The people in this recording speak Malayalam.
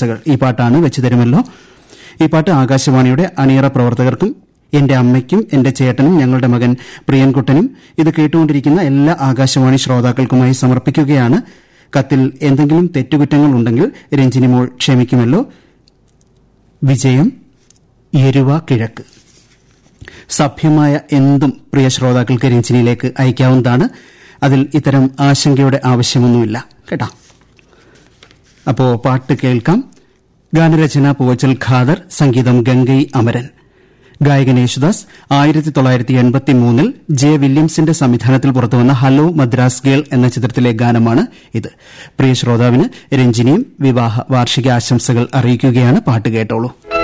ആശംസകൾ ഈ പാട്ടാണ് വെച്ചു തരുമല്ലോ ഈ പാട്ട് ആകാശവാണിയുടെ അണിയറ പ്രവർത്തകർക്കും എന്റെ അമ്മയ്ക്കും എന്റെ ചേട്ടനും ഞങ്ങളുടെ മകൻ പ്രിയൻകുട്ടനും ഇത് കേട്ടുകൊണ്ടിരിക്കുന്ന എല്ലാ ആകാശവാണി ശ്രോതാക്കൾക്കുമായി സമർപ്പിക്കുകയാണ് കത്തിൽ എന്തെങ്കിലും തെറ്റുകുറ്റങ്ങൾ ഉണ്ടെങ്കിൽ രഞ്ജിനിമോൾ ക്ഷമിക്കുമല്ലോ വിജയം എരുവ കിഴക്ക് സഭ്യമായ എന്തും പ്രിയ ശ്രോതാക്കൾക്ക് രഞ്ജിനിയിലേക്ക് അയക്കാവുന്നതാണ് അതിൽ ഇത്തരം ആശങ്കയുടെ ആവശ്യമൊന്നുമില്ല കേട്ടോ അപ്പോ പാട്ട് കേൾക്കാം ഗാനരചന പൂവച്ചൽ ഖാദർ സംഗീതം ഗംഗൈ അമരൻ ഗായകൻ യേശുദാസ് ആയിരത്തി തൊള്ളായിരത്തി എൺപത്തി മൂന്നിൽ ജെ വില്യംസിന്റെ സംവിധാനത്തിൽ പുറത്തുവന്ന ഹലോ മദ്രാസ് ഗേൾ എന്ന ചിത്രത്തിലെ ഗാനമാണ് ഇത് പ്രിയ ശ്രോതാവിന് രഞ്ജിനിയും വിവാഹ വാർഷിക ആശംസകൾ അറിയിക്കുകയാണ് പാട്ട് കേട്ടോളൂ